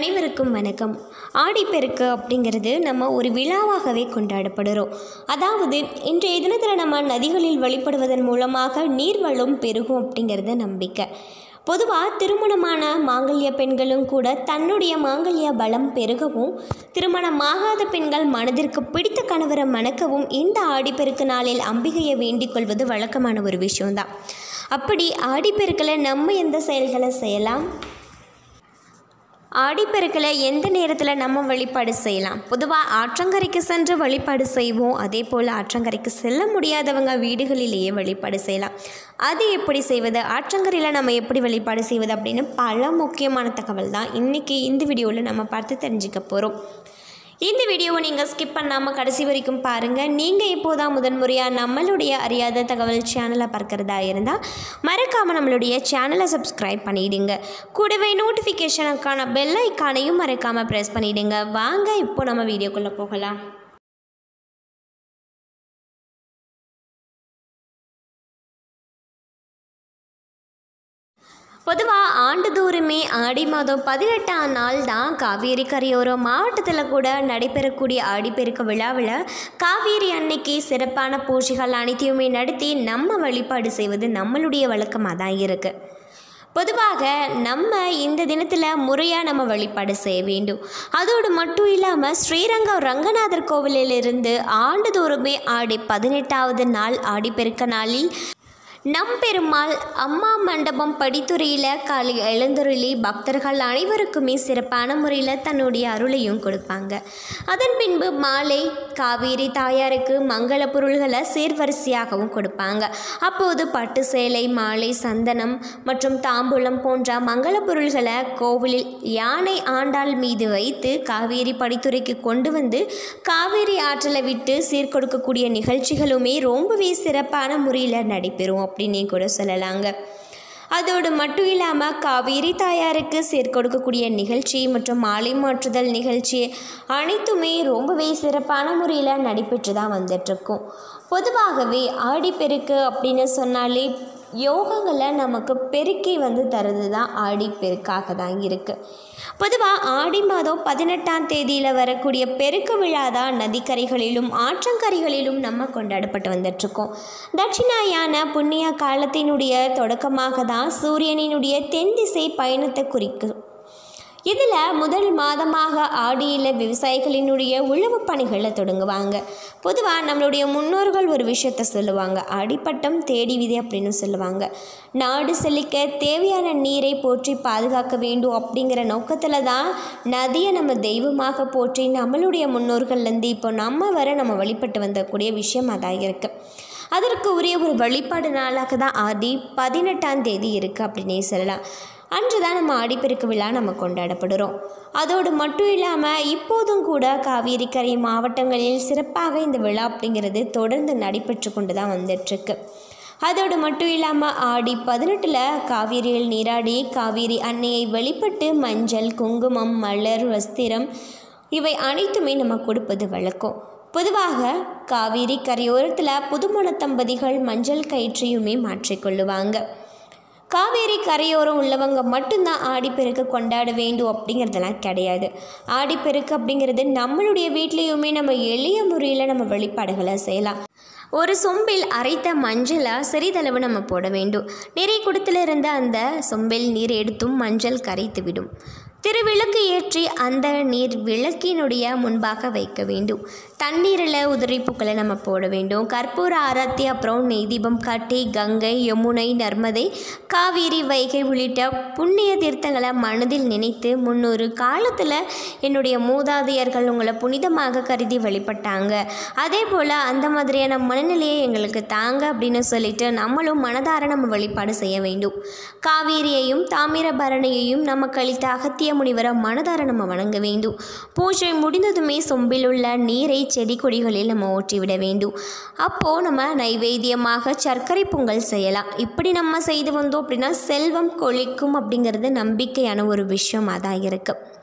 அனைவருக்கும் வணக்கம் ஆடிப்பெருக்கு அப்படிங்கிறது நம்ம ஒரு விழாவாகவே கொண்டாடப்படுறோம் அதாவது இன்றைய தினத்தில் நம்ம நதிகளில் வழிபடுவதன் மூலமாக நீர்வளம் பெருகும் அப்படிங்கிறது நம்பிக்கை பொதுவாக திருமணமான மாங்கல்ய பெண்களும் கூட தன்னுடைய மாங்கல்ய பலம் பெருகவும் திருமணமாகாத பெண்கள் மனதிற்கு பிடித்த கணவரை மணக்கவும் இந்த ஆடிப்பெருக்கு நாளில் அம்பிகையை வேண்டிக் கொள்வது வழக்கமான ஒரு விஷயம்தான் அப்படி ஆடிப்பெருக்கில் நம்ம எந்த செயல்களை செய்யலாம் ஆடிப்பெருக்கில் எந்த நேரத்தில் நம்ம வழிபாடு செய்யலாம் பொதுவாக ஆற்றங்கரைக்கு சென்று வழிபாடு செய்வோம் அதே போல் ஆற்றங்கரைக்கு செல்ல முடியாதவங்க வீடுகளிலேயே வழிபாடு செய்யலாம் அது எப்படி செய்வது ஆற்றங்கரையில் நம்ம எப்படி வழிபாடு செய்வது அப்படின்னு பல முக்கியமான தகவல் தான் இன்றைக்கி இந்த வீடியோவில் நம்ம பார்த்து தெரிஞ்சுக்க போகிறோம் இந்த வீடியோவை நீங்கள் ஸ்கிப் பண்ணாமல் கடைசி வரைக்கும் பாருங்கள் நீங்கள் இப்போதான் முதன்முறையாக நம்மளுடைய அறியாத தகவல் சேனலை பார்க்குறதா இருந்தால் மறக்காமல் நம்மளுடைய சேனலை சப்ஸ்கிரைப் பண்ணிடுங்க கூடவே நோட்டிஃபிகேஷனுக்கான பெல் ஐக்கானையும் மறக்காமல் ப்ரெஸ் பண்ணிடுங்க வாங்க இப்போ நம்ம வீடியோக்குள்ளே போகலாம் பொதுவாக ஆண்டுதோறுமே ஆடி மாதம் பதினெட்டாம் நாள் தான் காவேரி கரையோரம் மாவட்டத்தில் கூட நடைபெறக்கூடிய ஆடிப்பெருக்கு விழாவில் காவேரி அன்னைக்கு சிறப்பான பூஜைகள் அனைத்தையுமே நடத்தி நம்ம வழிபாடு செய்வது நம்மளுடைய வழக்கமாக தான் இருக்குது பொதுவாக நம்ம இந்த தினத்தில் முறையாக நம்ம வழிபாடு செய்ய வேண்டும் அதோடு மட்டும் இல்லாமல் ஸ்ரீரங்கம் ரங்கநாதர் கோவிலிலிருந்து ஆண்டுதோறுமே ஆடி பதினெட்டாவது நாள் ஆடிப்பெருக்க நாளில் நம் பெருமாள் அம்மா மண்டபம் படித்துறையில் காலை எழுந்தருளி பக்தர்கள் அனைவருக்குமே சிறப்பான முறையில் தன்னுடைய அருளையும் கொடுப்பாங்க அதன் பின்பு மாலை காவேரி தாயாருக்கு மங்கள பொருள்களை சேர்வரிசையாகவும் கொடுப்பாங்க அப்போது பட்டு சேலை மாலை சந்தனம் மற்றும் தாம்பூலம் போன்ற மங்கள பொருள்களை கோவிலில் யானை ஆண்டாள் மீது வைத்து காவேரி படித்துறைக்கு கொண்டு வந்து காவேரி ஆற்றலை விட்டு சீர்கொடுக்கக்கூடிய நிகழ்ச்சிகளுமே ரொம்பவே சிறப்பான முறையில் நடைபெறும் அப்படின்னே கூட சொல்லலாங்க அதோடு மட்டும் இல்லாமல் காவேரி தாயாருக்கு சேர்க்கொடுக்கக்கூடிய நிகழ்ச்சி மற்றும் மாலை மாற்றுதல் நிகழ்ச்சி அனைத்துமே ரொம்பவே சிறப்பான முறையில் நடைபெற்று தான் வந்துட்டுருக்கும் பொதுவாகவே ஆடிப்பெருக்கு அப்படின்னு சொன்னாலே யோகங்களை நமக்கு பெருக்கி வந்து தருது தான் ஆடிப்பெருக்காக தான் இருக்குது பொதுவாக ஆடி மாதம் பதினெட்டாம் தேதியில் வரக்கூடிய பெருக்கு விழா தான் நதிக்கரைகளிலும் ஆற்றங்கரைகளிலும் நம்ம கொண்டாடப்பட்டு வந்துட்ருக்கோம் தட்சிணாயான புண்ணிய காலத்தினுடைய தொடக்கமாக தான் சூரியனினுடைய தென் திசை பயணத்தை குறிக்கும் இதில் முதல் மாதமாக ஆடியில் விவசாயிகளினுடைய உழவு பணிகளை தொடங்குவாங்க பொதுவாக நம்மளுடைய முன்னோர்கள் ஒரு விஷயத்த சொல்லுவாங்க அடிப்பட்டம் தேடி விதி அப்படின்னு சொல்லுவாங்க நாடு செழிக்க தேவையான நீரை போற்றி பாதுகாக்க வேண்டும் அப்படிங்கிற நோக்கத்தில் தான் நதியை நம்ம தெய்வமாக போற்றி நம்மளுடைய முன்னோர்கள்லேருந்து இப்போ நம்ம வர நம்ம வழிபட்டு வந்தக்கூடிய விஷயம் அதாக இருக்குது அதற்கு உரிய ஒரு வழிபாடு நாளாக தான் ஆடி பதினெட்டாம் தேதி இருக்குது அப்படின்னே சொல்லலாம் அன்று தான் நம்ம ஆடிப்பெருக்கு விழா நம்ம கொண்டாடப்படுறோம் அதோடு மட்டும் இல்லாமல் இப்போதும் கூட காவேரி கரை மாவட்டங்களில் சிறப்பாக இந்த விழா அப்படிங்கிறது தொடர்ந்து நடைபெற்று கொண்டு தான் வந்துட்டுருக்கு அதோடு மட்டும் இல்லாமல் ஆடி பதினெட்டில் காவேரியில் நீராடி காவேரி அன்னையை வழிபட்டு மஞ்சள் குங்குமம் மலர் வஸ்திரம் இவை அனைத்துமே நம்ம கொடுப்பது வழக்கம் பொதுவாக காவேரி கரையோரத்தில் புதுமண தம்பதிகள் மஞ்சள் கயிற்றையுமே மாற்றிக்கொள்ளுவாங்க காவேரி கரையோரம் உள்ளவங்க மட்டும்தான் ஆடிப்பெருக்கு கொண்டாட வேண்டும் அப்படிங்கிறதெல்லாம் கிடையாது ஆடிப்பெருக்கு அப்படிங்கிறது நம்மளுடைய வீட்லேயுமே நம்ம எளிய முறையில் நம்ம வழிபாடுகளை செய்யலாம் ஒரு சொம்பில் அரைத்த மஞ்சளை சிறிதளவு நம்ம போட வேண்டும் நிறைய குடத்தில் இருந்த அந்த சொம்பில் நீர் எடுத்தும் மஞ்சள் கரைத்து விடும் திருவிளக்கு ஏற்றி அந்த நீர் விளக்கினுடைய முன்பாக வைக்க வேண்டும் தண்ணீரில் உதிரி பூக்களை நம்ம போட வேண்டும் கற்பூர ஆரத்தி அப்புறம் நெய் தீபம் காட்டி கங்கை யமுனை நர்மதை காவேரி வைகை உள்ளிட்ட புண்ணிய தீர்த்தங்களை மனதில் நினைத்து முன்னொரு காலத்தில் என்னுடைய மூதாதையர்கள் உங்களை புனிதமாக கருதி வழிபட்டாங்க அதே போல் அந்த மாதிரியான மனநிலையை எங்களுக்கு தாங்க அப்படின்னு சொல்லிட்டு நம்மளும் மனதார நம்ம வழிபாடு செய்ய வேண்டும் காவேரியையும் தாமிரபரணியையும் நம்ம கழித்த அகத்திய முனிவரை மனதார நம்ம வணங்க வேண்டும் பூஜை முடிந்ததுமே சொம்பில் உள்ள நீரை செடி கொடிகளில் நம்ம ஊற்றிவிட வேண்டும் அப்போது நம்ம நைவேத்தியமாக சர்க்கரை பொங்கல் செய்யலாம் இப்படி நம்ம செய்து வந்தோம் அப்படின்னா செல்வம் கொழிக்கும் அப்படிங்கிறது நம்பிக்கையான ஒரு விஷயமாக தான் இருக்குது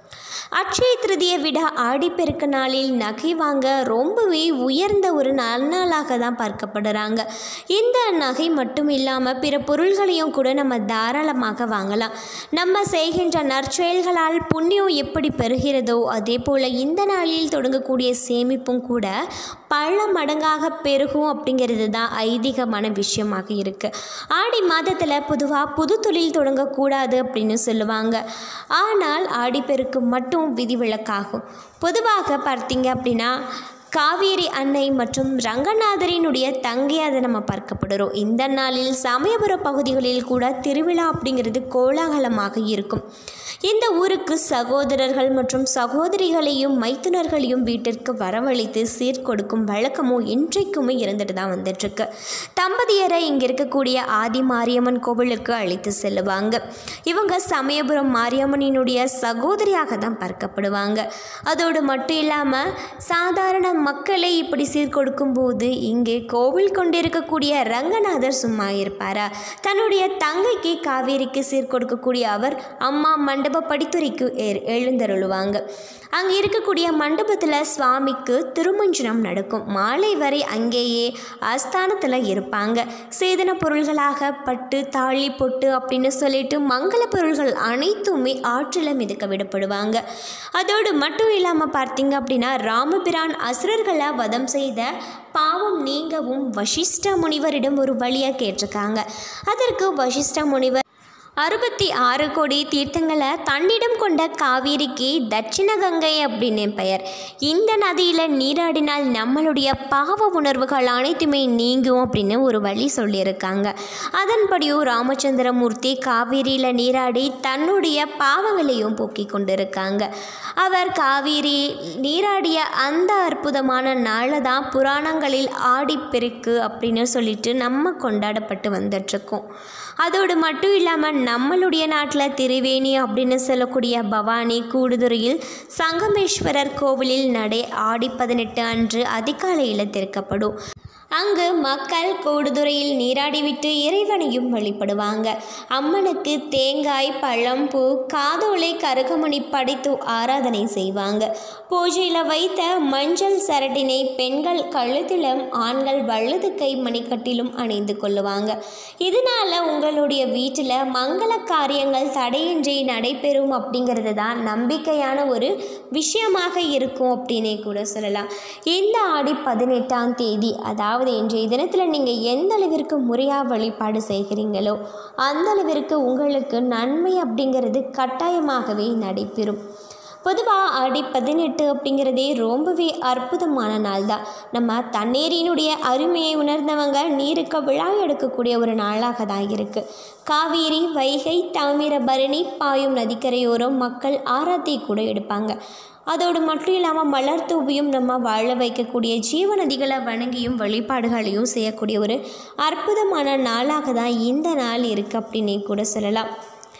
அட்சய திருதியை விட ஆடிப்பெருக்கு நாளில் நகை வாங்க ரொம்பவே உயர்ந்த ஒரு நன்னாளாக தான் பார்க்கப்படுறாங்க இந்த நகை மட்டும் இல்லாமல் பிற பொருள்களையும் கூட நம்ம தாராளமாக வாங்கலாம் நம்ம செய்கின்ற நற்செயல்களால் புண்ணியம் எப்படி பெறுகிறதோ அதே போல் இந்த நாளில் தொடங்கக்கூடிய சேமிப்பும் கூட பல மடங்காக பெருகும் அப்படிங்கிறது தான் ஐதீகமான விஷயமாக இருக்குது ஆடி மாதத்தில் பொதுவாக புது தொழில் தொடங்கக்கூடாது அப்படின்னு சொல்லுவாங்க ஆனால் ஆடிப்பெருக்கு மட்டும் விதிவிலக்காகும் பொதுவாக பார்த்தீங்க அப்படின்னா காவேரி அன்னை மற்றும் ரங்கநாதரினுடைய தங்கையாக நம்ம பார்க்கப்படுறோம் இந்த நாளில் சமயபுர பகுதிகளில் கூட திருவிழா அப்படிங்கிறது கோலாகலமாக இருக்கும் இந்த ஊருக்கு சகோதரர்கள் மற்றும் சகோதரிகளையும் மைத்துனர்களையும் வீட்டிற்கு வரவழைத்து சீர்கொடுக்கும் வழக்கமும் இன்றைக்குமே இருந்துட்டு தான் வந்துட்டுருக்கு தம்பதியரை இங்கே இருக்கக்கூடிய ஆதி மாரியம்மன் கோவிலுக்கு அழைத்து செல்லுவாங்க இவங்க சமயபுரம் மாரியம்மனினுடைய சகோதரியாக தான் பார்க்கப்படுவாங்க அதோடு மட்டும் இல்லாமல் சாதாரண மக்களை இப்படி சீர்கொடுக்கும் போது இங்கே கோவில் கொண்டிருக்கக்கூடிய ரங்கநாதர் சும்மா இருப்பாரா தன்னுடைய தங்கைக்கு காவேரிக்கு சீர்கொடுக்கக்கூடிய அவர் அம்மா மண்டப படித்துறைக்கு ஏ- எழுந்தருளுவாங்க அங்கே இருக்கக்கூடிய மண்டபத்தில் சுவாமிக்கு திருமஞ்சனம் நடக்கும் மாலை வரை அங்கேயே ஆஸ்தானத்தில் இருப்பாங்க சேதன பொருள்களாக பட்டு தாலி பொட்டு அப்படின்னு சொல்லிட்டு மங்கள பொருள்கள் அனைத்துமே ஆற்றில் மிதக்க விடப்படுவாங்க அதோடு மட்டும் இல்லாமல் பார்த்தீங்க அப்படின்னா ராமபிரான் அசுரர்களை வதம் செய்த பாவம் நீங்கவும் வசிஷ்ட முனிவரிடம் ஒரு வழியாக கேட்டிருக்காங்க அதற்கு வசிஷ்ட முனிவர் அறுபத்தி ஆறு கோடி தீர்த்தங்களை தன்னிடம் கொண்ட காவேரிக்கு தட்சிண கங்கை அப்படின்னு பெயர் இந்த நதியில் நீராடினால் நம்மளுடைய பாவ உணர்வுகள் அனைத்துமே நீங்கும் அப்படின்னு ஒரு வழி சொல்லியிருக்காங்க அதன்படியும் ராமச்சந்திரமூர்த்தி காவேரியில் நீராடி தன்னுடைய பாவங்களையும் போக்கிக் கொண்டிருக்காங்க அவர் காவேரி நீராடிய அந்த அற்புதமான நாளை தான் புராணங்களில் ஆடிப்பெருக்கு அப்படின்னு சொல்லிட்டு நம்ம கொண்டாடப்பட்டு வந்துட்டுருக்கோம் அதோடு மட்டும் இல்லாமல் நம்மளுடைய நாட்டில் திரிவேணி அப்படின்னு சொல்லக்கூடிய பவானி கூடுதுறையில் சங்கமேஸ்வரர் கோவிலில் நடை ஆடி பதினெட்டு அன்று அதிகாலையில் திறக்கப்படும் அங்கு மக்கள் கூடுதுறையில் நீராடிவிட்டு இறைவனையும் வழிபடுவாங்க அம்மனுக்கு தேங்காய் பழம் பூ காதோலை கருகமணி படைத்து ஆராதனை செய்வாங்க பூஜையில் வைத்த மஞ்சள் சரட்டினை பெண்கள் கழுத்திலும் ஆண்கள் வலது கை மணிக்கட்டிலும் அணிந்து கொள்ளுவாங்க இதனால உங்களுடைய வீட்டில் மங்கள காரியங்கள் தடையின்றி நடைபெறும் அப்படிங்கிறது தான் நம்பிக்கையான ஒரு விஷயமாக இருக்கும் அப்படின்னே கூட சொல்லலாம் இந்த ஆடி பதினெட்டாம் தேதி அதாவது இன்றைய தினத்தில் நீங்கள் எந்த அளவிற்கு முறையாக வழிபாடு செய்கிறீங்களோ அந்த அளவிற்கு உங்களுக்கு நன்மை அப்படிங்கிறது கட்டாயமாகவே நடைபெறும் பொதுவாக ஆடி பதினெட்டு அப்படிங்கிறதே ரொம்பவே அற்புதமான நாள் தான் நம்ம தண்ணீரினுடைய அருமையை உணர்ந்தவங்க நீருக்கு விழா எடுக்கக்கூடிய ஒரு நாளாக தான் இருக்குது காவேரி வைகை தாமிரபரணி பாயும் நதிக்கரையோரம் மக்கள் ஆராத்தி கூட எடுப்பாங்க அதோடு மட்டும் இல்லாமல் மலர் தூவியும் நம்ம வாழ வைக்கக்கூடிய ஜீவ நதிகளை வணங்கியும் வழிபாடுகளையும் செய்யக்கூடிய ஒரு அற்புதமான நாளாக தான் இந்த நாள் இருக்குது அப்படின்னே கூட சொல்லலாம்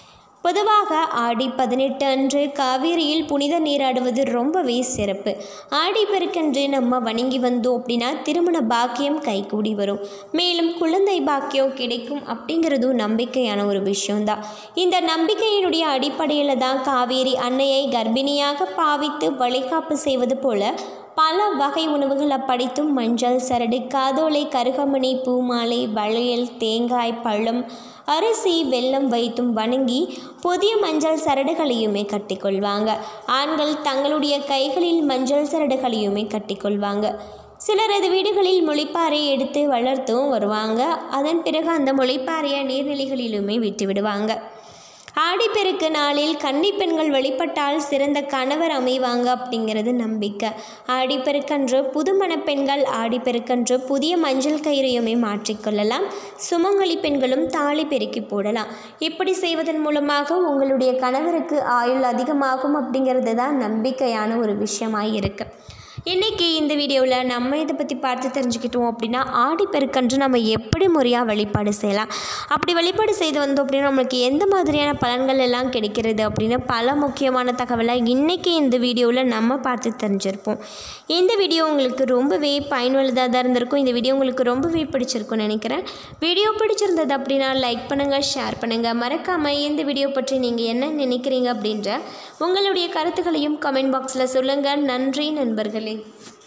பொதுவாக ஆடி பதினெட்டு அன்று காவேரியில் புனித நீராடுவது ரொம்பவே சிறப்பு ஆடி பெருக்கன்று நம்ம வணங்கி வந்தோம் அப்படின்னா திருமண பாக்கியம் கைகூடி வரும் மேலும் குழந்தை பாக்கியம் கிடைக்கும் அப்படிங்கிறதும் நம்பிக்கையான ஒரு விஷயம்தான் இந்த நம்பிக்கையினுடைய அடிப்படையில் தான் காவேரி அன்னையை கர்ப்பிணியாக பாவித்து வளைகாப்பு செய்வது போல பல வகை உணவுகளை படைத்தும் மஞ்சள் சரடு காதோலை கருகமணி பூமாலை வளையல் தேங்காய் பழம் அரிசி வெல்லம் வைத்தும் வணங்கி புதிய மஞ்சள் சரடுகளையுமே கட்டிக்கொள்வாங்க ஆண்கள் தங்களுடைய கைகளில் மஞ்சள் சரடுகளையுமே கட்டிக்கொள்வாங்க சிலரது வீடுகளில் முளைப்பாறை எடுத்து வளர்த்தும் வருவாங்க அதன் பிறகு அந்த முளைப்பாறையை நீர்நிலைகளிலுமே விட்டு விடுவாங்க ஆடிப்பெருக்கு நாளில் கன்னி பெண்கள் வழிபட்டால் சிறந்த கணவர் அமைவாங்க அப்படிங்கிறது நம்பிக்கை ஆடிப்பெருக்கன்று புதுமண பெண்கள் ஆடிப்பெருக்கன்று புதிய மஞ்சள் கயிறையுமே மாற்றிக்கொள்ளலாம் சுமங்கலி பெண்களும் தாலி பெருக்கி போடலாம் இப்படி செய்வதன் மூலமாக உங்களுடைய கணவருக்கு ஆயுள் அதிகமாகும் அப்படிங்கிறது தான் நம்பிக்கையான ஒரு விஷயமாய் இருக்கு இன்றைக்கி இந்த வீடியோவில் நம்ம இதை பற்றி பார்த்து தெரிஞ்சுக்கிட்டோம் அப்படின்னா ஆடிப்பெருக்கன்று நம்ம எப்படி முறையாக வழிபாடு செய்யலாம் அப்படி வழிபாடு செய்து வந்தோம் அப்படின்னா நம்மளுக்கு எந்த மாதிரியான பலன்கள் எல்லாம் கிடைக்கிறது அப்படின்னு பல முக்கியமான தகவலை இன்றைக்கி இந்த வீடியோவில் நம்ம பார்த்து தெரிஞ்சிருப்போம் இந்த வீடியோ உங்களுக்கு ரொம்பவே பயனுள்ளதாக தான் இருந்திருக்கும் இந்த வீடியோ உங்களுக்கு ரொம்பவே பிடிச்சிருக்கும்னு நினைக்கிறேன் வீடியோ பிடிச்சிருந்தது அப்படின்னா லைக் பண்ணுங்கள் ஷேர் பண்ணுங்கள் மறக்காமல் இந்த வீடியோ பற்றி நீங்கள் என்ன நினைக்கிறீங்க அப்படின்ற உங்களுடைய கருத்துக்களையும் கமெண்ட் பாக்ஸில் சொல்லுங்கள் நன்றி நண்பர்களே